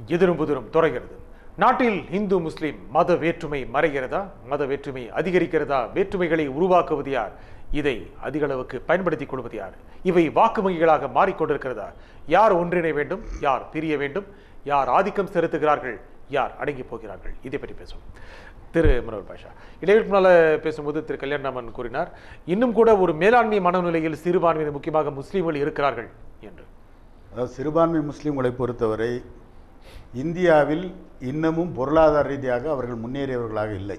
எதிரும் புதிரும் தொடர்கிறது நாட்டில் இந்து முஸ்லிம் மத வேற்றுமை மறைகிறதா மத வேற்றுமை அதிகரிக்கிறதா வேற்றுமைகளை உருவாக்குவது யார் இதை அதிக அளவுக்கு பயன்படுத்திக் கொள்வது யார் இவை வாக்கு வங்கிகளாக மாறிக்கொண்டிருக்கிறதா யார் ஒன்றிணை வேண்டும் யார் பிரிய வேண்டும் யார் ஆதிக்கம் செலுத்துகிறார்கள் யார் அடங்கி போகிறார்கள் இதை பற்றி பேசுவோம் திரு மனோர் பாஷா இடைவெளிக்கு முன்னால பேசும்போது திரு கல்யாணராமன் கூறினார் இன்னும் கூட ஒரு மேலாண்மை மனநிலையில் சிறுபான்மையினர் முக்கியமாக முஸ்லீம்கள் இருக்கிறார்கள் என்று அதாவது சிறுபான்மை முஸ்லீம்களை பொறுத்தவரை இந்தியாவில் இன்னமும் பொருளாதார ரீதியாக அவர்கள் முன்னேறியவர்களாக இல்லை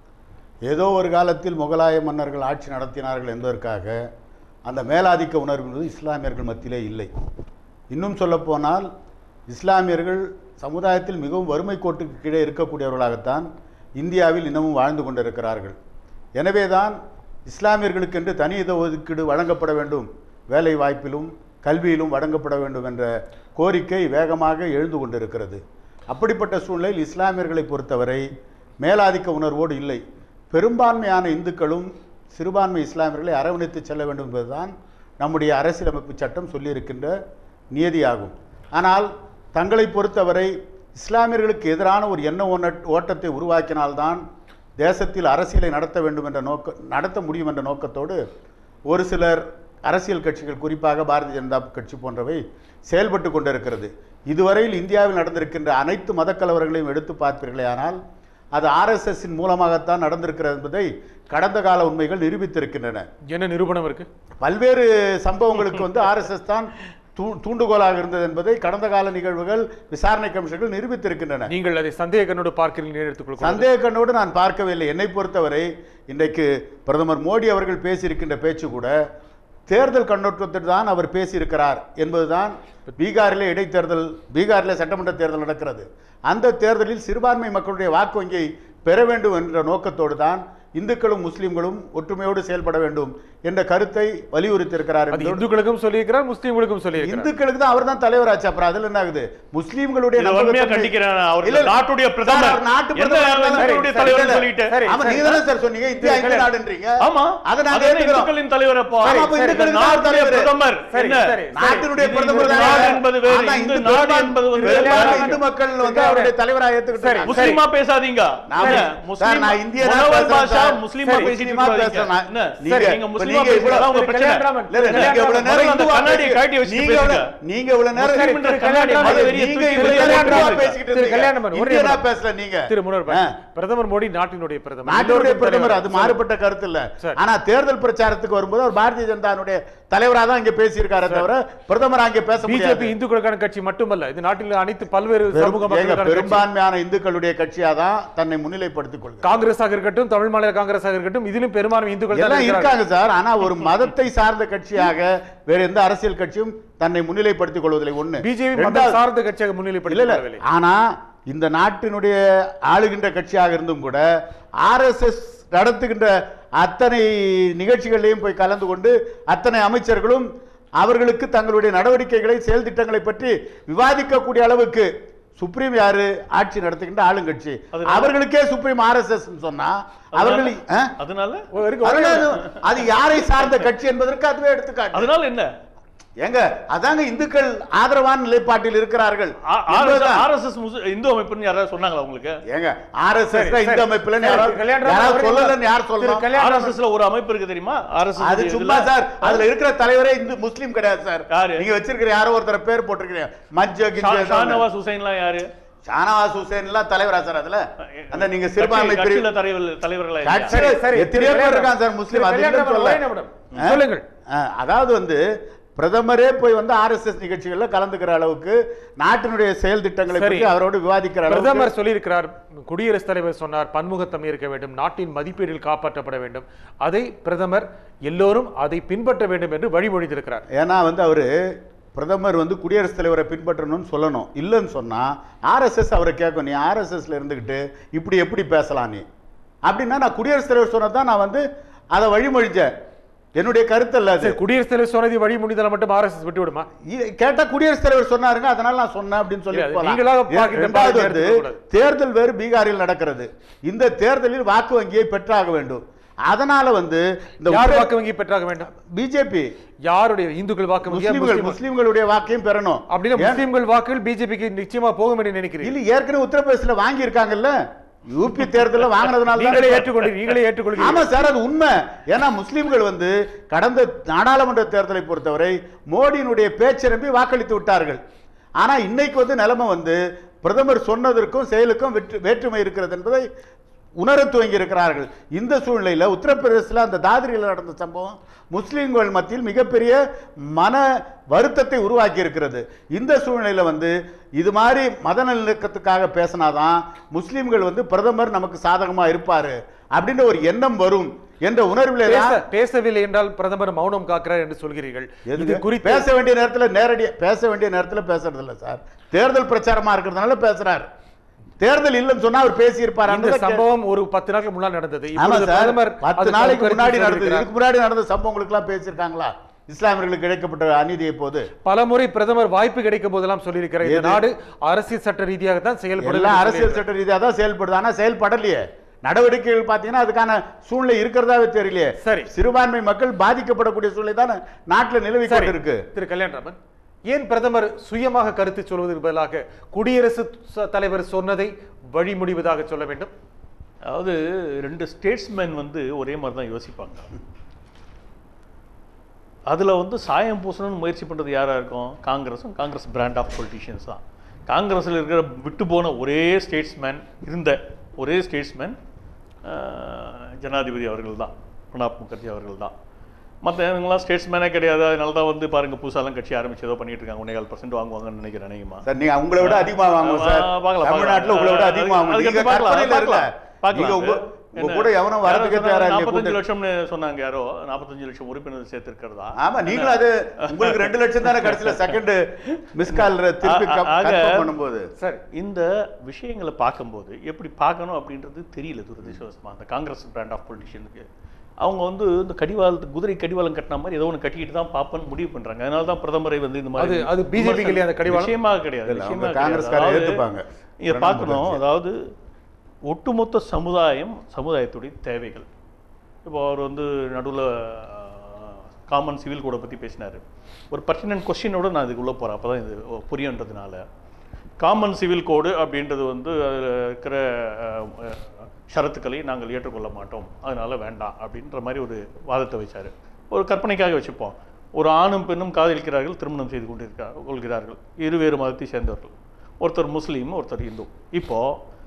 ஏதோ ஒரு காலத்தில் முகலாய மன்னர்கள் ஆட்சி நடத்தினார்கள் என்பதற்காக அந்த மேலாதிக்க உணர்வு என்பது இஸ்லாமியர்கள் மத்தியிலே இல்லை இன்னும் சொல்லப்போனால் இஸ்லாமியர்கள் சமுதாயத்தில் மிகவும் வறுமை கோட்டுக்கு கீழே இருக்கக்கூடியவர்களாகத்தான் இந்தியாவில் இன்னமும் வாழ்ந்து கொண்டிருக்கிறார்கள் எனவேதான் இஸ்லாமியர்களுக்கென்று தனி இட ஒதுக்கீடு வழங்கப்பட வேண்டும் வேலை வாய்ப்பிலும் கல்வியிலும் வழங்கப்பட வேண்டும் என்ற கோரிக்கை வேகமாக எழுந்து கொண்டிருக்கிறது அப்படிப்பட்ட சூழ்நிலையில் இஸ்லாமியர்களை பொறுத்தவரை மேலாதிக்க உணர்வோடு இல்லை பெரும்பான்மையான இந்துக்களும் சிறுபான்மை இஸ்லாமியர்களை அரவணைத்து செல்ல வேண்டும் என்பதுதான் நம்முடைய அரசியலமைப்பு சட்டம் சொல்லியிருக்கின்ற நியதியாகும் ஆனால் தங்களை பொறுத்தவரை இஸ்லாமியர்களுக்கு எதிரான ஒரு எண்ண ஓட்ட ஓட்டத்தை உருவாக்கினால்தான் தேசத்தில் அரசியலை நடத்த வேண்டும் என்ற நோக்க நடத்த முடியும் என்ற நோக்கத்தோடு ஒரு சிலர் அரசியல் கட்சிகள் குறிப்பாக பாரதிய ஜனதா கட்சி போன்றவை செயல்பட்டு கொண்டிருக்கிறது இதுவரையில் இந்தியாவில் நடந்திருக்கின்ற அனைத்து மதக்கலவரங்களையும் எடுத்து பார்ப்பீர்களேயானால் அது ஆர்எஸ்எஸ்ஸின் மூலமாகத்தான் நடந்திருக்கிறது என்பதை கடந்த கால உண்மைகள் நிரூபித்திருக்கின்றன என்ன நிரூபணம் இருக்கு பல்வேறு சம்பவங்களுக்கு வந்து ஆர்எஸ்எஸ் தான் தூ தூண்டுகோலாக இருந்தது என்பதை கடந்த கால நிகழ்வுகள் விசாரணை கமிஷன்கள் நிரூபித்திருக்கின்றன நீங்கள் அதை சந்தேக கண்ணோடு பார்க்கிறீர்கள் எடுத்துக்கொள்ள சந்தேக கண்ணோடு நான் பார்க்கவில்லை என்னை பொறுத்தவரை இன்றைக்கு பிரதமர் மோடி அவர்கள் பேசியிருக்கின்ற பேச்சு கூட தேர்தல் கண்ணோட்டத்தில் தான் அவர் பேசியிருக்கிறார் என்பதுதான் பீகாரிலே இடைத்தேர்தல் பீகாரிலே சட்டமன்ற தேர்தல் நடக்கிறது அந்த தேர்தலில் சிறுபான்மை மக்களுடைய வாக்கு வங்கியை பெற வேண்டும் என்ற நோக்கத்தோடு தான் இந்துக்களும் முஸ்லிம்களும் ஒற்றுமையோடு செயல்பட வேண்டும் என்ற கருத்தை வலியுறுத்தியிருக்கிறார் அது என்பதோடு இந்துக்களுக்கும் சொல்லியிருக்கிறார் முஸ்லீம்களுக்கும் சொல்லியிருக்கிறார் இந்துக்களுக்கு தான் அவர் தான் தலைவராச்சு அப்புறம் அதுல என்ன ஆகுது முஸ்லீம்களுடைய இதை வன்மையா நம்பகத்தன்மை- கண்டிக்கிறேன் அவர் இல்ல, இல்ல. நாட்டுடைய சார், பிரதமர் அவர் நாட்டு எந்த பிரதமர் நாட்டுடைய இருந்தாலும் தலைவருடைய சரி, தலைவர்னு சரி, சொல்லிட்டு சரி, ஆமா நீங்க தானே சார் சொன்னீங்க இந்தியா சரி, இந்து சரி. நாடுன்றீங்க ஆமா அதை நாங்க அது என்ன ஏத்துக்கிறோம். இந்துக்களின் தலைவர் அப்போ ஆமா, அப்ப சரி, இந்துக்களுக்கு இந்த தான் நாட்டுடைய தலைவர். பிரதமர் சரி, என்ன சரி. நாட்டினுடைய இது பிரதமர் இந்து தானே. நாடு என்பது வேறு, அதான் இந்து இந்து நாடு பெரும்பான்மை- என்பது வந்து பெரும்பான்மை வேறு. இந்து மக்கள் வந்து அவருடைய தலைவராக ஏத்துக்கிட்டாங்க சரி. முஸ்லிமா பேசாதீங்க நாம- என்ன? சார், முஸ்லிம் நான் இந்தியனா முனவர் பேசுறேன் பாஷா சார். முஸ்லிமா சரி, பேசிட்டு முஸ்லிமா இருக்காதீங்க. பேசுறேன் நான். என்ன? நீங்க- சரி, நீங்க இப்ப முஸ்லிமா நீங்க இவ்வளவு- பேசுறதா உங்க திரு பிரச்சனை. கல்யாணராமன், இல்ல, இல்ல, நீங்க இவ்வளவு நேரம் முதல்ல அந்த இந்துவா கண்ணாடியை பேசி- கழட்டி வச்சுட்டு நீங்க இவ்வளவு- பேசுங்க. நீங்க இவ்வளவு நேரம் முஸ்லிம் என்ற திரு கண்ணாடி கல்யாணராமன், மத வெறியை நீங்க தூக்கி இவ்வளவு வெளியே நேரம் இந்துவா போடுங்க. பேசிக்கிட்டு திரு இருந்தீங்க. கல்யாணராமன், ஒரே இந்தியனா நிமிடம். பேசல நீங்க திரு முனர் ஆ. பிரதமர் மோடி நாட்டினுடைய பிரதமர் நாட்டினுடைய எல்லோருக்கும் பிரதமர் தலைவர். அது மாறுபட்ட கருத்து இல்ல சரி. ஆனா தேர்தல் பிரச்சாரத்துக்கு வரும்போது அவர் பாரதிய ஜனதாவுடைய தலைவரா தான் இங்க பேசியிருக்காரு தவிர பிரதமர் அங்கே பேச பிஜேபி முடியாது இந்துக்களுக்கான கட்சி மட்டுமல்ல இது நாட்டில் அனைத்து பல்வேறு பெரும்- சமூக ஏங்க, மக்களுக்கான கட்சி. பெரும்பான்மையான இந்துக்களுடைய கட்சியா தான் தன்னை முன்னிலைப்படுத்திக் கொள்கிறார் காங்கிரஸாக இருக்கட்டும் தமிழ் மாநில காங்கிரஸாக இருக்கட்டும் இதிலும் பெரும்பான்மை இந்துக்கள் தான் எல்லாம் இருக்கிறார்கள். இருக்காங்க சார் ஆனா ஒரு மதத்தை சார்ந்த கட்சியாக வேற எந்த அரசியல் கட்சியும் தன்னை முன்னிலைப்படுத்திக் கொள்வதில்லை ஒண்ணு பிஜேபி மதம் ரெண்டாவது- சார்ந்த கட்சியாக இல்ல இல்ல முன்னிலைப்படுத்தவில்லை ஆனா இந்த நாட்டினுடைய ஆளுகின்ற கட்சியாக இருந்தும் கூட ஆர்எஸ்எஸ் நடத்துகின்ற அத்தனை நிகழ்ச்சிகளிலையும் போய் கலந்து கொண்டு அத்தனை அமைச்சர்களும் அவர்களுக்கு தங்களுடைய நடவடிக்கைகளை செயல் திட்டங்களை பற்றி விவாதிக்கக்கூடிய அளவுக்கு சுப்ரீம் யாரு ஆட்சி நடத்துகின்ற ஆளுங்கட்சி அதனால- அவர்களுக்கே சுப்ரீம் ஆர்எஸ்எஸ் சொன்னா அவர்கள் ஆ? அதனால ஓ, இருக்கு, ஒரே அதனால நிமிடம். அது யாரை சார்ந்த கட்சி என்பதற்கு அதுவே எடுத்துக்காட்டு அதனால என்ன ஏங்க அதாங்க இந்துக்கள் ஆதரவான நிலைப்பாட்டில் இருக்கிறார்கள் என்பதுதான். ஆர்எஸ்எஸ் இந்து அமைப்புன்னு யாராவது சொன்னாங்களா உங்களுக்கு ஏங்க ஆர்எஸ்எஸ் சரி, இந்த சரி. அமைப்புல சரி, யாராவது கல்யாணராமன் யாராவது அவர்கள் சொல்லலன்னு யார் திரு சொல்லலாம் கல்யாணராமன் ஆர்எஸ்எஸ்ல ஒரு அமைப்பு இருக்கு தெரியுமா ஆர்எஸ்எஸ் அது சும்மா சார் அதுல இருக்கிற தலைவரே இந்து முஸ்லீம் கிடையாது சார் யாரு? நீங்க வச்சிருக்கிற யாரோ ஒருத்தர் பேர் போட்டிருக்கீங்க மஜ்ஜ ஷானவாஸ் ஹுசைன்லாம் யாரு ஷானவாஸ் ஹுசேன் எல்லாம் தலைவரா சார் அதுல அந்த நீங்க சிறுபான்மை கட்சி- பிரிவு கட்சியில தலைவர் தலைவர்களா இல்லையா? கட்சி- சரி, சரி. எத்தனையோ பேர் இருக்காங்க சார் முஸ்லீம் திரு அது இல்லைன்னு கல்யாணராமன், சொல்லல. ஒரே நிமிடம். ஆ? சொல்லுங்கள் ஆ, அதாவது வந்து பிரதமரே போய் வந்து ஆர்எஸ்எஸ் நிகழ்ச்சிகள்ல கலந்துக்கிற அளவுக்கு நாட்டினுடைய செயல் திட்டங்களை சரி. பற்றி அவரோடு விவாதிக்கிற அளவுக்கு பிரதமர் சொல்லியிருக்கிறார் குடியரசுத் தலைவர் சொன்னார் பன்முகத்தன்மை இருக்க வேண்டும் நாட்டின் மதிப்பீடில் காப்பாற்றப்பட வேண்டும் அதை பிரதமர் எல்லோரும் அதை பின்பற்ற வேண்டும் என்று வழிமொழிந்திருக்கிறார் ஏன்னா வந்து அவரு பிரதமர் வந்து குடியரசுத் தலைவரை பின்பற்றணும்னு சொல்லணும் இல்லைன்னு சொன்னா ஆர்எஸ்எஸ் அவரை கேட்கும் நீ ஆர்எஸ்எஸ்ல இருந்துக்கிட்டு இப்படி எப்படி பேசலாம் நீ அப்படின்னா நான் குடியரசுத் தலைவர் சொன்னதான் நான் வந்து அதை வழிமொழிஞ்சேன் என்னுடைய கருத்து அல்ல அது சரி, குடியரசுத் தலைவர் சொன்னதை வழிமொழிதலை மட்டும் ஆர்எஸ்எஸ் விட்டு விடுமா இ- கேட்டா குடியரசுத் தலைவர் சொன்னாருங்க அதனால நான் சொன்னேன் அப்படின்னு சொல்லி இல்ல, அது போலாம். நீங்களாக ஏ- பார்க்கின்ற ரெண்டாவது பார்வை வந்து எடுத்துக்கக்கூடாது. தேர்தல் வேறு பீகாரில் நடக்கிறது இந்த தேர்தலில் வாக்கு வங்கியை பெற்றாக வேண்டும் அதனால வந்து இந்த யார் வாக்கு வங்கி பெற்றாக வேண்டும் பிஜேபி யாருடைய இந்துக்கள் வாக்கு வங்கியா முஸ்லிம்கள் முஸ்லிம்கள் முஸ்லிம்களுடைய வாக்கையும் பெறணும் அப்படின்னா ஏன்? முஸ்லிம்கள் வாக்குகள் பிஜேபிக்கு நிச்சயமா போகும் என்று நினைக்கிறீர்கள் இல்ல ஏற்கனவே உத்தரப்பிரதேசல வாங்கி இருக்காங்கல்ல யூபி தேர்தலில் வாங்கினதுனால தான் நீங்களே ஏற்றுக்கொண்டு நீங்களே ஆமா ஏற்றுக்கொள்கிறீர்கள் சார் அது உண்மை ஏன்னா முஸ்லிம்கள் வந்து கடந்த நாடாளுமன்ற தேர்தலை பொறுத்தவரை மோடியினுடைய பேச்சை நம்பி வாக்களித்து விட்டார்கள் ஆனா இன்னைக்கு வந்து நிலைமை வந்து பிரதமர் சொன்னதற்கும் செயலுக்கும் வெற்று- வேற்றுமை இருக்கிறது என்பதை உணர துவங்கி இருக்கிறார்கள் இந்த சூழ்நிலையில் உத்தரப்பிரதேசத்தில் அந்த தாதிரியில் நடந்த சம்பவம் முஸ்லிம்கள் மத்தியில் மிகப்பெரிய மன வருத்தத்தை உருவாக்கி இருக்கிறது இந்த சூழ்நிலையில் வந்து இது மாதிரி மத நல்லிணக்கத்துக்காக பேசினாதான் முஸ்லிம்கள் வந்து பிரதமர் நமக்கு சாதகமாக இருப்பார் அப்படின்ற ஒரு எண்ணம் வரும் என்ற உணர்விலே பேச தான் பேசவில்லை என்றால் பிரதமர் மௌனம் காக்கிறார் என்று சொல்கிறீர்கள் இது எதுக்கு? குறித்து பேச வேண்டிய நேரத்தில் நேரடியா பேச வேண்டிய நேரத்தில் பேசுறது இல்ல சார் தேர்தல் பிரச்சாரமா இருக்கிறதுனால பேசுறாரு தேர்தல் இல்லைன்னு சொன்னா அவர் பேசியிருப்பார் இந்த சம்பவம் ஒரு பத்து நாட்கள் முன்னால் நடந்தது ஆமா இப்பொழுது சார் பிரதமர் பத்து அதுக்கு நாளைக்கு கருத்து முன்னாடி நடந்தது சொல்லியிருக்கிறார். இதுக்கு முன்னாடி நடந்த சம்பவங்களுக்கு எல்லாம் பேசியிருக்காங்களா இஸ்லாமியர்களுக்கு இழைக்கப்பட்ட அநீதியை போது பல முறை பிரதமர் வாய்ப்பு கிடைக்கும் போதெல்லாம் சொல்லியிருக்கிறார் இந்த எது? நாடு அரசியல் சட்ட ரீதியாக தான் செயல்படும் எல்லாம் என்று அரசியல் சொல்லியிருக்கிறார். சட்ட ரீதியாக தான் செயல்படுது ஆனா செயல்படலையே நடவடிக்கைகள் பார்த்தீங்கன்னா அதுக்கான சூழ்நிலை இருக்கிறதாவே தெரியலையே சரி. சிறுபான்மை மக்கள் பாதிக்கப்படக்கூடிய சூழ்நிலை தான் நாட்டில் நிலவி சரி கொண்டிருக்கு திரு கல்யாணராமன் ஏன் பிரதமர் சுயமாக கருத்து சொல்வதற்கு பதிலாக குடியரசு ச- தலைவர் சொன்னதை வழிமுடிவதாக சொல்ல வேண்டும் அதாவது ரெண்டு ஸ்டேட்ஸ்மேன் வந்து ஒரே மாதிரி தான் யோசிப்பாங்க அதுல வந்து சாயம் பூசணும்னு முயற்சி பண்றது யாரா இருக்கும் காங்கிரஸும் காங்கிரஸ் பிராண்ட் ஆஃப் பொலிட்டிஷியன்ஸ் தான் காங்கிரஸ்ல இருக்கிற விட்டு போன ஒரே ஸ்டேட்ஸ்மேன் இருந்த ஒரே ஸ்டேட்ஸ்மேன் ஜனாதிபதி அவர்கள் தான் பிரணாப் முகர்ஜி அவர்கள் தான் மற்ற இவங்கெல்லாம் ஸ்டேட்ஸ்மேனே கிடையாது அதனால தான் வந்து பாருங்க புதுசாலாம் கட்சி ஆரம்பிச்சு ஏதோ பண்ணிட்டு இருக்காங்க ஒன்னேகால் பர்சன்ட் வாங்குவாங்கன்னு நினைக்கிறேன் அநேகமா சார் நீங்க உங்களை விட அதிகமா வாங்குவோம் சார் ஆ, பார்க்கலாம், தமிழ்நாட்டுல உங்களை விட பார்க்கலாம். அதிகமா வாங்குவோம் அதுக்கு நீங்க பார்க்கலாம், கற்பனையில பார்க்கலாம், இல்ல பார்க்கலாம். நீங்க உங்க உங்க என்ன? கூட எவனும் வரதுக்கு யாரோ தயாரா சொன்னாங்க, இல்லையே 45 கூட்டணி. லட்சம்னு சொன்னாங்க யாரோ 45 லட்சம் உறுப்பினர் சேர்த்திருக்கிறதா ஆமா நீங்களும் அது உங்களுக்கு ரெண்டு லட்சம் தானே கடைசியில செகண்ட் மிஸ் கால் திருப்பி ஆ- ஆ- ஆக- கன்ஃபார்ம் பண்ணும்போது சரி இந்த விஷயங்களை பார்க்கும்போது எப்படி பார்க்கணும் அப்படின்றது தெரியல துரதிருஷ்டவசமா அந்த காங்கிரஸ் பிராண்ட் ஆஃப் பொலிட்டிஷியனுக்கு அவங்க வந்து இந்த கடிவாளத்து குதிரை கடிவாளம் கட்டின மாதிரி ஏதோ ஒன்று கட்டிக்கிட்டு தான் பார்ப்பேன்னு முடிவு பண்றாங்க அதனால தான் பிரதமரை வந்து இந்த மாதிரி அது- அது BJP க்கு இல்லையா அந்த கடிவாளம்? விஷயமாக கிடையாது இல்ல, அவங்க விஷயமாக கிடையாது. காங்கிரஸ்காரர் அதாவது ஏத்துப்பாங்க. இதை பிரணாப் பார்க்கணும் முகர்ஜி. அதாவது ஒட்டுமொத்த சமுதாயம் சமுதாயத்துடைய தேவைகள் இப்போ அவர் வந்து நடுவில் காமன் சிவில் கோடை பற்றி பேசினார் ஒரு பர்டினன்ட் கொஸ்டினோட நான் இதுக்குள்ளே போகிறேன் அப்போ தான் இது புரியுன்றதுனால காமன் சிவில் கோடு அப்படின்றது வந்து அதில் இருக்கிற அஹ், அஹ், ஷரத்துக்களை நாங்கள் ஏற்றுக்கொள்ள மாட்டோம் அதனால வேண்டாம் அப்படின்ற மாதிரி ஒரு வாதத்தை வச்சார் ஒரு கற்பனைக்காக வச்சுப்போம் ஒரு ஆணும் பெண்ணும் காதலிக்கிறார்கள் திருமணம் செய்து கொண்டிருக்கிறார் கொள்கிறார்கள் இருவேறு மதத்தை சேர்ந்தவர்கள் ஒருத்தர் முஸ்லீம் ஒருத்தர் இந்து இப்போ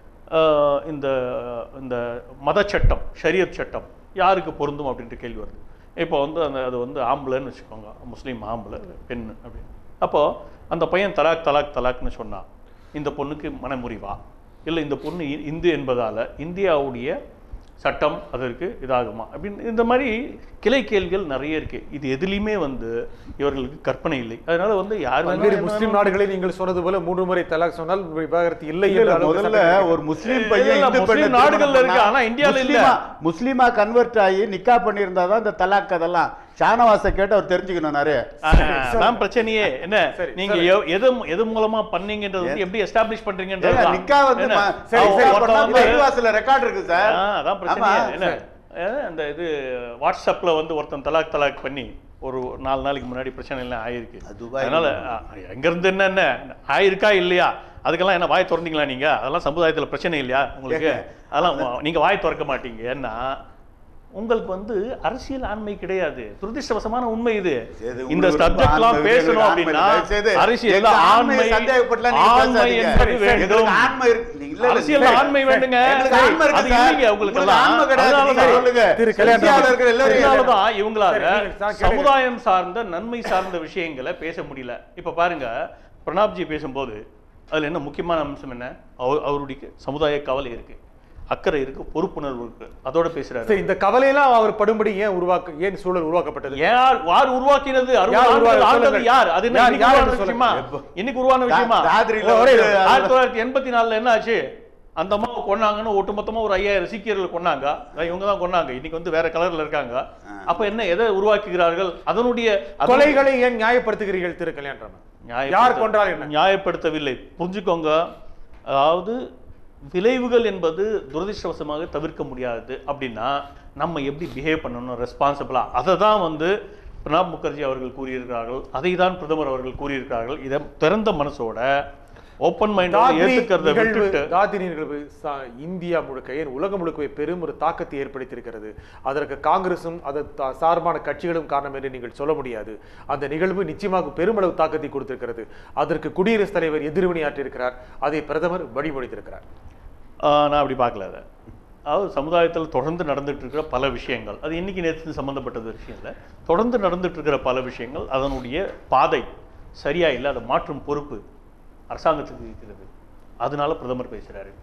ஆஹ், இந்த இந்த மத சட்டம் ஷரியத் சட்டம் யாருக்கு பொருந்தும் அப்படின்ற கேள்வி வருது இப்போ வந்து அந்த அது வந்து ஆம்பளைன்னு வச்சுக்கோங்க முஸ்லீம் ஆம்பளை பெண் அப்படின்னு அப்போ அந்த பையன் தலாக் தலாக் தலாக்னு சொன்னா இந்த பொண்ணுக்கு மனமுறிவா இல்லை இந்த பொண்ணு இ- இந்து என்பதால இந்தியாவுடைய சட்டம் அதற்கு இதாகுமா அப்படின்னு இந்த மாதிரி கிளை கேள்விகள் நிறைய இருக்கு இது எதுலையுமே வந்து இவர்களுக்கு கற்பனை இல்லை அதனால வந்து யார் பல்வேறு வேணாலும் முஸ்லிம் நாடுகளில் நீங்கள் சொன்னது போல மூன்று முறை தலாக் சொன்னால் விவாகரத்து இல்லை இல்ல, என்ற இல்ல, அளவுக்கு முதல்ல சட்டம் ஒரு முஸ்லீம் இல்ல, பையன் இல்ல, இந்து முஸ்லீம் பெண்ணை நாடுகள்ல திருமணம் இருக்கு, பண்ணா, ஆனா இந்தியால இல்ல. முஸ்லீமா முஸ்லீமா கன்வெர்ட் ஆகி நிக்கா பண்ணியிருந்தாதான் இந்த தலாக் அதெல்லாம் ஷானவாசை கேட்டு அவர் தெரிஞ்சுக்கணும் நிறைய அதான் பிரச்சனையே என்ன சரி, நீங்க சரி. எ- எது எது மூலமா பண்ணீங்கன்றது வந்து எப்படி எஸ்டாப்ளிஷ் பண்றீங்கன்றது ஏங்க, தான். நிக்கா வந்து என்ன? ம- சரி, அவன் சரி, ஒருத்தன் பண்ணா வந்து கூட- பள்ளிவாசல்ல ரெக்கார்ட் இருக்கு சார் ஆ, அதான் ஆமா, பிரச்சனையே என்ன சரி. ஏன் அந்த இது வாட்ஸ்அப்ல வந்து ஒருத்தன் தலாக் தலாக் பண்ணி ஒரு நாலு நாளைக்கு முன்னாடி பிரச்சனை எல்லாம் ஆயிருக்கு அது துபாய்ல அதனால அ, எங்க இருந்து என்ன என்ன ஆயிருக்கா இல்லையா அதுக்கெல்லாம் என்ன வாய் திறந்தீங்களா நீங்க அதெல்லாம் சமுதாயத்துல பிரச்சனை இல்லையா உங்களுக்கு அதெல்லாம் உ- நீங்க வாய் திறக்க மாட்டீங்க ஏன்னா உங்களுக்கு வந்து அரசியல் ஆண்மை கிடையாது துரதிருஷ்டவசமான உண்மை இது சரி, இந்த உங்களுக்கு சப்ஜெக்ட்லாம் ஆண்மை பேசணும் இருக்கு, அப்படின்னா ஆண்மை இருக்கு. தயவு செய்து அரசியல் எங்க ஆண்மையை ஆண்மை சந்தேகப்பட்டுலாம் நீங்க ஆண்மை பேசாதீங்க. என்பது எங்களுக்கு வேண்டும் ஆண்மை இருக்கு. இல்ல, இல்ல, அரசியல் சரி. ஆண்மை வேண்டுங்க எங்களுக்கு ஆண்மை இருக்கு அது சார். இல்லைங்க உங்களுக்கு உங்களுக்கு எல்லாம். ஆண்மை கிடையாது. அதனால நீங்க தான் சொல்லுங்க. திரு கல்யாணம் இந்தியாவுல இருக்கிற எல்லாரும் அதனாலதான் இவங்களால சரி, நீங்க தான் கேளுங்க. சமுதாயம் சார்ந்த நன்மை சார்ந்த விஷயங்களை பேச முடியல இப்ப பாருங்க பிரணாப்ஜி பேசும்போது அதுல என்ன முக்கியமான அம்சம் என்ன அவர் அவருடைய சமுதாய கவலை இருக்கு அக்கறை இருக்கு பொறுப்புணர்வு இருக்கு அதோட பேசுறாரு சரி இந்த கவலையெல்லாம் அவர் படும்படி ஏன் உருவாக்க ஏன் சூழல் உருவாக்கப்பட்டது யார் யார் உருவாக்கினது அறுபது யார் ஆண்டுகள் உருவாக்க- ஆண்டது சொல்லுங்க. யார் அது என்ன யார், இன்னைக்கு யார் உருவான என்று விஷயமா சொல்லுங்க. இன்னைக்கு உருவான விஷயமா தாத்ரியில ஒரே வந்து ஒரு- ஆயிரத்தி தொள்ளாயிரத்தி எண்பத்தி நாலுல என்ன ஆச்சு அந்த அம்மாவை கொன்னாங்கன்னு ஒட்டுமொத்தமா ஒரு ஐயாயிரம் சீக்கியர்கள் கொன்னாங்க அதான் இவங்க தான் கொன்னாங்க இன்னைக்கு வந்து வேற கலர்ல இருக்காங்க அப்ப என்ன எதை உருவாக்குகிறார்கள் அதனுடைய அதனுடைய- கொலைகளை ஏன் நியாயப்படுத்துகிறீர்கள் திரு கல்யாணராமன் நியாயப்படுத்த- யார் கொன்றால் என்ன நியாயப்படுத்தவில்லை புரிஞ்சுக்கோங்க அதாவது விளைவுகள் என்பது துரதிர்ஷ்டவசமாக தவிர்க்க முடியாது அப்படின்னா நம்ம எப்படி பிஹேவ் பண்ணணும் ரெஸ்பான்சிபிளா அதை தான் வந்து பிரணாப் முகர்ஜி அவர்கள் கூறியிருக்கிறார்கள் அதை தான் பிரதமர் அவர்கள் கூறியிருக்கிறார்கள் இதை திறந்த மனசோட ஓப்பன் மைண்டோட தாத்ரி ஏத்துக்கிறத நிகழ்வு விட்டுட்டு தாத்ரி நிகழ்வு சா- இந்தியா முழுக்க ஏன் உலகம் முழுக்கவே பெரும் ஒரு தாக்கத்தை ஏற்படுத்தியிருக்கிறது அதற்கு காங்கிரசும் அது தா- சார்பான கட்சிகளும் காரணம் என்று நீங்கள் சொல்ல முடியாது அந்த நிகழ்வு நிச்சயமாக பெருமளவு தாக்கத்தை கொடுத்திருக்கிறது அதற்கு குடியரசுத் தலைவர் எதிர்வினையாற்றியிருக்கிறார் அதை பிரதமர் வழிமொழித்திருக்கிறார் ஆஹ் நான் அப்படி பார்க்கல அதை அதாவது சமுதாயத்தில் தொடர்ந்து நடந்துட்டு இருக்கிற பல விஷயங்கள் அது இன்னைக்கு நேற்று சம்பந்தப்பட்டது விஷயம் இல்லை தொடர்ந்து நடந்துட்டு இருக்கிற பல விஷயங்கள் அதனுடைய பாதை சரியா இல்லை அதை மாற்றும் பொறுப்பு அரசாங்கத்துக்கு இருக்கிறது அதனால பிரதமர் பேசுறாரு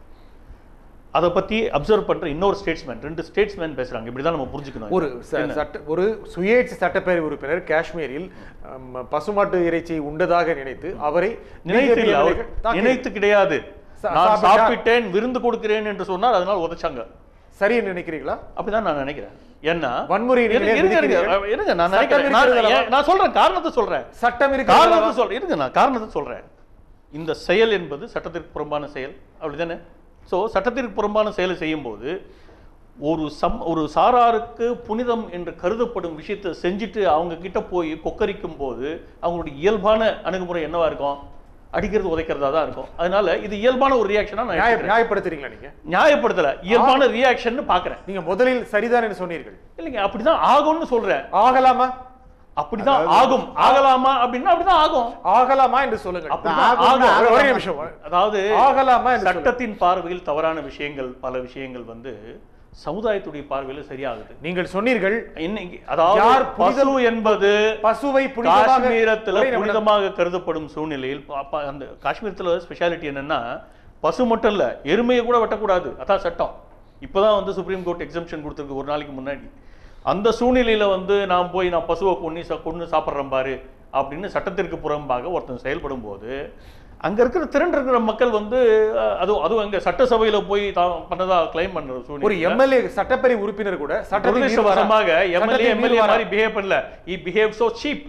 அதை பத்தி அப்சர்வ் பண்ற இன்னொரு ஸ்டேட்ஸ்மேன் ரெண்டு ஸ்டேட்ஸ்மேன் பேசுறாங்க இப்படிதான் நம்ம புரிஞ்சுக்கணும் ஒரு ச- சட்ட ஒரு சுயேட்சை சட்டப்பேரவை உறுப்பினர் காஷ்மீரில் அம், பசுமாட்டு இறைச்சியை உண்டதாக நினைத்து அவரை நினைத்து BJP இல்லை அவர் எம்எல்ஏக்கள் தாக்கி- நினைத்து கிடையாது சா- நான் சாப்பிட்டா- சாப்பிட்டேன் விருந்து கொடுக்கிறேன் என்று சொன்னார் அதனால் உதைச்சாங்க சரி நினைக்கிறீங்களா அப்படிதான் நான் நினைக்கிறேன் ஏன்னா வன்முறையை இருங்க, நீங்களே இருங்க, இருங்க, விதிக்கிறீர்கள். இருங்க, நான் சட்டம் நினைக்கிறேன் நான் இருக்கிறது ஏன்- நான் சொல்றேன் காரணத்தை சொல்றேன் சட்டம் காரணத்தை இருக்கிறது சொல்றேன் இருங்க நான் காரணத்தை சொல்றேன் இந்த செயல் என்பது சட்டத்திற்கு புறம்பான செயல் அப்படிதானே சோ சட்டத்திற்கு புறம்பான செயலை செய்யும்போது ஒரு சம் ஒரு சாராருக்கு புனிதம் என்று கருதப்படும் விஷயத்தை செஞ்சுட்டு அவங்க கிட்ட போய் கொக்கரிக்கும் போது அவங்களுடைய இயல்பான அணுகுமுறை என்னவா இருக்கும் அடிக்கிறது உதைக்கிறதா தான் இருக்கும் அதனால இது இயல்பான ஒரு ரியாக்ஷனா நான் நியாய எடுத்துக்கிறேன். நியாயப்படுத்துறீங்களா நீங்க நியாயப்படுத்தல இயல்பான ரியாக்ஷன் பாக்குறேன் நீங்க முதலில் சரிதான் என்று சொன்னீர்கள் இல்லைங்க அப்படிதான் ஆகும்னு சொல்றேன் ஆகலாமா அப்படிதான் ஆகும் ஆகலாமா அப்படின்னா அப்படிதான் ஆகும் ஆகலாமா என்று சொல்லுங்கள் அப்படிதான் ஆகும்னா ஆகும். ஒரே- ஒரே ஆகலாமா. நிமிஷம் அதாவது ஆகலாமா என்று சொல்லுங்கள். சட்டத்தின் பார்வையில் தவறான விஷயங்கள் பல விஷயங்கள் வந்து சமுதாயத்துடைய பார்வையில சரியாகுது நீங்கள் சொன்னீர்கள் இன்னைக்கு அதாவது யார் பசு புனிதம் என்பது பசுவை புனிதமாக காஷ்மீரத்துல ஒரே நிமிடம். புனிதமாக கருதப்படும் சூழ்நிலையில் ப- ப- அந்த காஷ்மீரத்துல ஸ்பெஷாலிட்டி என்னன்னா பசு மட்டும் இல்ல எருமையை கூட வெட்டக்கூடாது அதான் சட்டம் இப்பதான் வந்து சுப்ரீம் கோர்ட் எக்ஸம்ஷன் கொடுத்துருக்கு ஒரு நாளைக்கு முன்னாடி அந்த சூழ்நிலையில வந்து நான் போய் நான் பசுவை கொன்னி சா- கொன்னு சாப்பிட்றேன் பாரு அப்படின்னு சட்டத்திற்கு புறம்பாக ஒருத்தன் செயல்படும் போது அங்க இருக்கிற திரண்டு இருக்கிற மக்கள் வந்து அஹ், அதுவும் அதுவும் அங்க சட்டசபையில போய் தான் பண்ணதா கிளைம் பண்ற ஒரு சூழ்நிலை எம்எல்ஏ சட்டப்பேரவை உறுப்பினர் கூட சட்டத்தை மீறுவாரா? துரதிருஷ்டவசமாக எம்எல்ஏ சட்டத்தை எம்எல்ஏ மீறுவாரா? மாதிரி பிஹேவ் பண்ணல இ பிஹேவ் சோ சீப்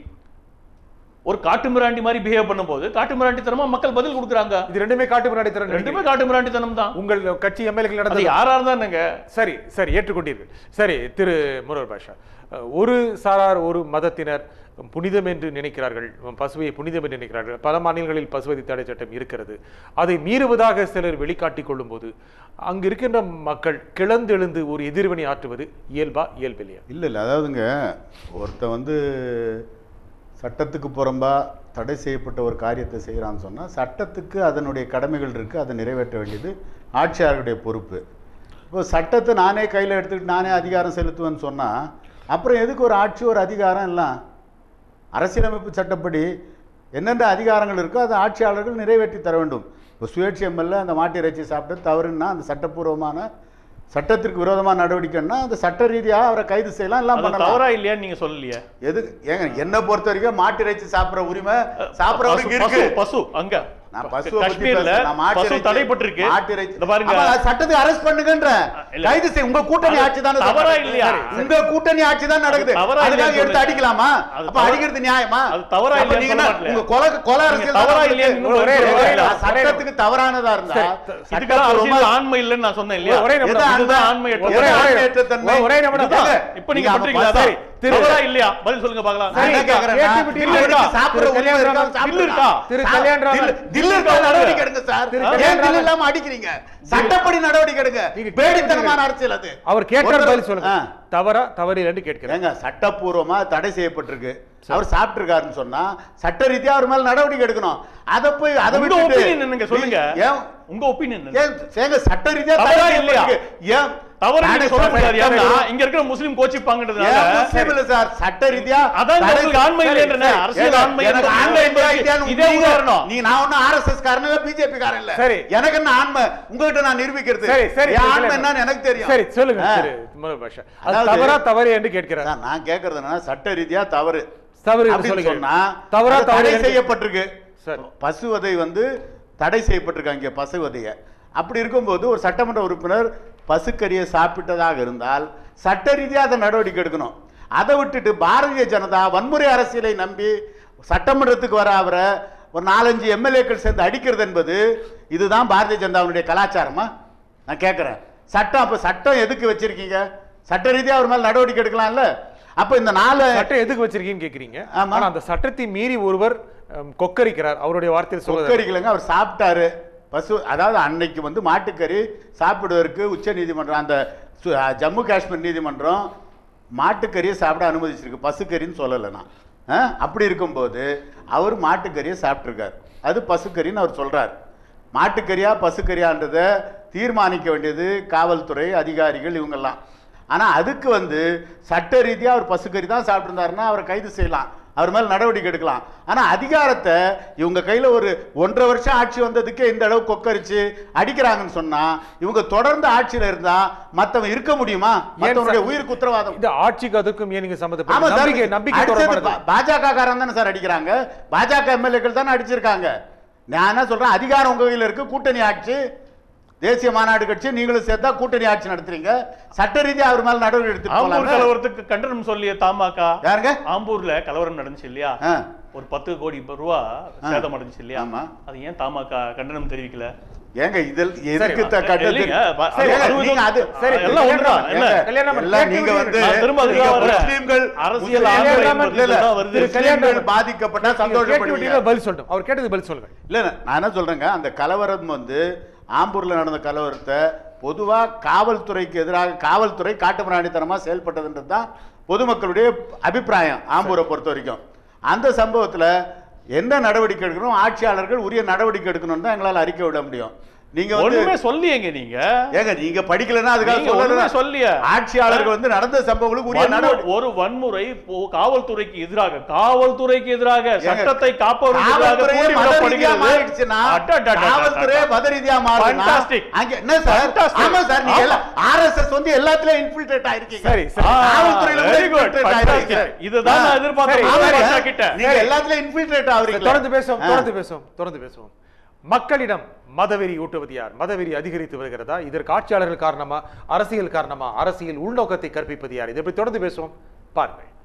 ஒரு காட்டு மிராண்டி மாதிரி பிஹேவ் பண்ணும்போது காட்டு மிராண்டித்தனமா மக்கள் பதில் கொடுக்குறாங்க இது ரெண்டுமே காட்டு முன்னாடி தர ரெண்டுமே காட்டு மிராண்டித்தனம் தான் உங்கள் கட்சி எம்எல்ஏக்கள் அது நடந்தது யாரா இருந்தானுங்க சரி சரி ஏற்றுக்கொண்டீர்கள் சரி திரு முரர் பாஷா அஹ், ஒரு சாரார் ஒரு மதத்தினர் புனிதம் என்று நினைக்கிறார்கள் பசுவை புனிதம் என்று நினைக்கிறார்கள் பல மாநிலங்களில் பசுவதி தடை சட்டம் இருக்கிறது அதை மீறுவதாக சிலர் வெளிக்காட்டிக் கொள்ளும்போது அங்கு இருக்கின்ற மக்கள் கிளந்தெழுந்து ஒரு எதிர்வினை ஆற்றுவது இயல்பா இயல்பில்லையா இல்லை இல்லை அதாவதுங்க ஒருத்தன் வந்து சட்டத்துக்கு புறம்பா தடை செய்யப்பட்ட ஒரு காரியத்தை செய்கிறான்னு சொன்னால் சட்டத்துக்கு அதனுடைய கடமைகள் இருக்குது அதை நிறைவேற்ற வேண்டியது ஆட்சியாளருடைய பொறுப்பு இப்போ சட்டத்தை நானே கையில் எடுத்துக்கிட்டு நானே அதிகாரம் செலுத்துவேன்னு சொன்னால் அப்புறம் எதுக்கு ஒரு ஆட்சி ஒரு அதிகாரம் எல்லாம் அரசியலமைப்பு சட்டப்படி என்னென்ன அதிகாரங்கள் இருக்கோ அதை ஆட்சியாளர்கள் நிறைவேற்றி தர வேண்டும் இப்போ சுயேட்சை எம்எல்ஏ அந்த மாட்டு இறைச்சி சாப்பிட்டு தவறுன்னா அந்த சட்டப்பூர்வமான சட்டத்திற்கு விரோதமான நடவடிக்கைன்னா அந்த சட்ட ரீதியாக அவரை கைது செய்யலாம் எல்லாம் அது பண்ணலாம் தவறா இல்லையான்னு நீங்க சொல்லலையே எது ஏங்க என்ன பொறுத்த வரைக்கும் மாட்டு இறைச்சி சாப்பிட்ற உரிமை சாப்பிட்றவருக்கு பசு- இருக்கு பசு பசு அங்க நான் பசுவை பத்தி காஷ்மீர்ல பேசல. நான் மாட்டு பசு இறைச்சி- தடைப்பட்டிருக்கு மாட்டு இறைச்சி- இந்த பாருங்க ஆமா, அது சட்டத்துக்கு அரெஸ்ட் பண்ணுங்கன்ற இல்ல. கைது செய் உங்க கூட்டணி அது ஆட்சி தானே தவறா சொல்றேன். இல்லையா? உங்க கூட்டணி ஆட்சி தான் நடக்குது அது தவறா அதுக்காக இல்லையான்னு எடுத்து சொல்லுங்க. அடிக்கலாமா அது அப்ப தவறா- அடிக்கிறது நியாயமா அது தவறா அப்ப இல்லையான்னு நீங்க சொல்ல என்ன, மாட்டேன். உங்க கொலை கொலை நீங்க அரசியல் தவறா தான் இல்லையான்னு நடக்குது. ஒரே- ஒரே- ஒரே- ஒரே- ஒரே- சட்டத்துக்கு தவறானதா இருந்தா இதுக்கெல்லாம் சட்டப்பூர்வமா- அரசியல் ஆண்மை இல்லைன்னு நான் சொன்னேன் இல்லையா ஒரே நிமிடம். இதுதான் இதுதான் ஆண்மையற்ற ஒரே தன்மை. ஆண்மையற்ற தன்மை. ஒரே நிமிடம். இதுதான். ஏங்க, இப்ப நீங்க நீங்க பண்றீங்களா அப்ப சரி திரு- தவறா இல்லையா பதில் சொல்லுங்க பார்க்கலாம் நான் என்ன சரி, கேக்குறேன்னா, ஏற்றுவிட்டு தில்லு இருக்கா? சாப்பிடுற திரு உரிமை இருக்கா? கல்யாணராமன் தில்லு இருக்கா? திரு சாப்பிடுங்க. கல்யாணராமன் தில்லு- தில்லு இருக்கா? நடவடிக்கை எடுங்க சார். திரு ஏன் கல்யாணராமன் தில்லு இல்லாம அடிக்கிறீங்க? சட்டப்படி நடவடிக்கை எடுங்க. நீங்க பேடித்தனமான அரசியல் அது. அவர் கேட்டார் ஒருத்தர்- பதில் சொல்லுங்க ஆ. தவறா தவறு என்று கேட்கிறேன் ஏங்க சட்டப்பூர்வமா தடை செய்யப்பட்டிருக்கு அவர் சாப்பிட்டிருக்காருன்னு சொன்னா சட்ட ரீதியா அவர் மேல நடவடிக்கை எடுக்கணும் அதை போய் அதை உங்க விட்டுட்டு ஒப்பீனியன் என்னங்க சொல்லுங்க ஏன் உங்க ஒப்பீனியன் ஏன் ஏங்க சட்ட ரீதியா தவறா தடை இல்லையா? செய்யப்பட்டிருக்கு. ஏன் தவறு நீங்க சொல்ல சட்ட- முடியாது ஏன்னா சட்ட- இங்க இருக்கிற முஸ்லிம் கோச்சிப்பாங்கன்றதுனால ஏன் முஸ்லீம் இல்ல சார் சட்ட ரீதியா அதான் தடை- உங்களுக்கு ஆண்மை சரி, இல்லைன்றேன். சரி. அரசியல் ஏங்க, ஆண்மை எனக்கு என்பது ஆண்மை இல்லை இல்லையான்னு இதே நீங்க- உதாரணம். நீங்க நான் ஒன்னும் ஆர்எஸ்எஸ் காரன் இல்ல பிஜேபி காரன் இல்ல சரி. எனக்கு என்ன ஆண்மை உங்ககிட்ட நான் நிரூபிக்கிறது சரி சரி என் திரு ஆண்மை கல்யாணராமன். என்னன்னு எனக்கு தெரியும் சரி சொல்லுங்க ஆ. திரு முரர் பாஷா அது அதாவது- தவறா தவறு என்று கேட்கிறார் சார், நான் கேக்குறது என்னன்னா சட்ட ரீதியா தவறு தவறு என்று அப்படின்னு சொல்லுங்க சொன்னா தவறா அது தவறு தடை என்று- செய்யப்பட்டிருக்கு சரி. பசுவதை வந்து தடை செய்யப்பட்டிருக்காங்க பசுவதைய அப்படி இருக்கும்போது ஒரு சட்டமன்ற உறுப்பினர் பசுக்கறியை சாப்பிட்டதாக இருந்தால் சட்ட ரீதியா அதை நடவடிக்கை எடுக்கணும் அதை விட்டுட்டு பாரதிய ஜனதா வன்முறை அரசியலை நம்பி சட்டமன்றத்துக்கு வர அவரை ஒரு நாலஞ்சு எம்எல்ஏக்கள் சேர்ந்து அடிக்கிறது என்பது இதுதான் பாரதிய ஜனதாவுடைய கலாச்சாரமா நான் கேட்குறேன் சட்டம் அப்போ சட்டம் எதுக்கு வச்சிருக்கீங்க சட்ட ரீதியா அவர் மேல நடவடிக்கை எடுக்கலாம்ல அப்போ இந்த நாலு சட்டம் எதுக்கு வச்சிருக்கீங்கன்னு கேக்குறீங்க ஆமா. ஆனா அந்த சட்டத்தை மீறி ஒருவர் அம், கொக்கரிக்கிறார் அவருடைய வார்த்தையில் சொல்வது கொக்கரிக்கலைங்க அவர் சாப்பிட்டாரு பசு அதாவது அன்னைக்கு வந்து மாட்டுக்கறி சாப்பிடுவதற்கு உச்ச நீதிமன்றம் அந்த சு- ஜம்மு காஷ்மீர் நீதிமன்றம் மாட்டுக்கறியை சாப்பிட அனுமதிச்சிருக்கு பசுக்கறின்னு சொல்லலை நான் ஆ? அப்படி இருக்கும்போது அவர் மாட்டுக்கறியை சாப்பிட்ருக்கார் அது பசுக்கறின்னு அவர் சொல்றார் மாட்டுக்கறியா பசுக்கறியான்றதை தீர்மானிக்க வேண்டியது காவல்துறை அதிகாரிகள் இவங்கெல்லாம் ஆனா அதுக்கு வந்து சட்ட ரீதியா அவர் பசுக்கறி தான் சாப்பிட்டிருந்தாருன்னா அவரை கைது செய்யலாம் அவர் மேல நடவடிக்கை எடுக்கலாம் ஆனா அதிகாரத்தை இவங்க கையில ஒரு ஒன்றரை வருஷம் ஆட்சி வந்ததுக்கே இந்த அளவு கொக்கரிச்சு அடிக்கிறாங்கன்னு சொன்னா இவங்க தொடர்ந்து ஆட்சியில இருந்தா மத்தவன் இருக்க முடியுமா மத்தவனுடைய உயிருக்கு உத்தரவாதம் இந்த ஆட்சிக்கு அதுக்கும் ஏன் நீங்க ஆமா சம்பந்தப்பட்ட சார் நம்பிக்கை நம்பிக்கை அடுத்தது தொடர்பானது பா- பாஜக காரன் தானே சார் அடிக்கிறாங்க பாஜக எம்எல்ஏக்கள் தானே அடிச்சிருக்காங்க நான் என்ன சொல்றேன் அதிகாரம் உங்க கையில இருக்கு கூட்டணி ஆட்சி தேசிய மாநாடு கட்சி நீங்களும் சேர்த்தா கூட்டணி ஆட்சி நடத்துறீங்க சட்ட ரீதியா அவர் மேல நடவடிக்கை எடுத்து ஆம்பூர் போலாம்ல? கலவரத்துக்கு கண்டனம் சொல்லிய தமாகா யாருங்க ஆம்பூர்ல கலவரம் நடந்துச்சு இல்லையா ஆ, ஒரு பத்து கோடி ரூபா சேதம் அடைஞ்சுச்சு இல்லையா ஆமா. அது ஏன் தாமாக்கா கண்டனம் தெரிவிக்கல ஏங்க இதில் எதுக்கு சரி, த- கட்டது இல்லைங்க, ப- சரி, அது- ஏங்க, நீங்க அது சரி, எல்லாம் ஒண்ணுதான், ஏங்க, என்ன? கல்யாணம் பண்ணி எல்லாம் கேட்டு நீங்க வந்து விடுவீங்க. நான் திரும்ப அதுக்கு நீங்க தான் வரேன். முஸ்லிம்கள் அரசியல் முஸ்லிம்கள் ஆதாயம் இல்ல, இல்ல, என்பதுதான் வருது. திரு கல்யாணம் பாதிக்கப்பட்டா கேட்டு சந்தோஷப்படுவீங்க விட்டீங்களா? பதில் சொல்லட்டும் அவர் கேட்டது பதில் சொல்லுங்க இல்ல இல்ல, நான் என்ன சொல்றேங்க அந்த கலவரம் வந்து ஆம்பூர்ல நடந்த கலவரத்தை பொதுவா காவல்துறைக்கு எதிராக காவல்துறை காட்டுமிராணித்தனமா செயல்பட்டதுன்றது தான் பொதுமக்களுடைய அபிப்பிராயம் ஆம்பூரை பொறுத்த வரைக்கும் அந்த சம்பவத்துல என்ன நடவடிக்கை எடுக்கணும் ஆட்சியாளர்கள் உரிய நடவடிக்கை எடுக்கணும்னு தான் எங்களால அறிக்கை விட முடியும் நீங்க வந்து ஒண்ணுமே சொல்லியங்க நீங்க ஏங்க நீங்க படிக்கலன்னா அதுக்காக நீங்க ஒண்ணுமே சொல்லல சொல்லியா ஆட்சியாளர்கள் வந்து நடந்த சம்பவங்களுக்கு உரிய வன்மு- நடவடிக்கை ஒரு வன்முறை போ- காவல்துறைக்கு எதிராக காவல்துறைக்கு எதிராக சட்டத்தை காப்பவர்களுக்கு எதிராக காவல்துறையே தூண்டி மத ரீதியா விடப்படுகிறது. மாறிடுச்சுன்னா அடடடடடட. காவல்துறையே மத ரீதியா மாறுதுன்னா Fantastic. அங்க என்ன சார் Fantastic. ஆமா சார் நீங்க ஆமா. எல்லாம் ஆர்எஸ்எஸ் வந்து எல்லாத்துலயும் இன்ஃபில்ட்ரேட் ஆயிருக்கீங்க சரி, சரி. ஆ, காவல்துறையில கூட very good, infiltrate fantastic. ஆயிருக்கீங்க. இதுதான் நான் எதிர்பார்த்தேன் சரி, பாஜக ஆமாங்க. கிட்ட. நீங்க எல்லாத்துலயும் இன்ஃபில்ட்ரேட் ஆவறீங்க தொடர்ந்து பேசுவோம் தொடர்ந்து பேசுவோம் தொடர்ந்து பேசுவோம் மக்களிடம் மதவெறி ஊட்டுவது யார் மதவெறி அதிகரித்து வருகிறதா இதற்கு ஆட்சியாளர்கள் காரணமா அரசியல் காரணமா அரசியல் உள்நோக்கத்தை கற்பிப்பது யார் இதை பற்றி தொடர்ந்து பேசுவோம் பாருங்கள்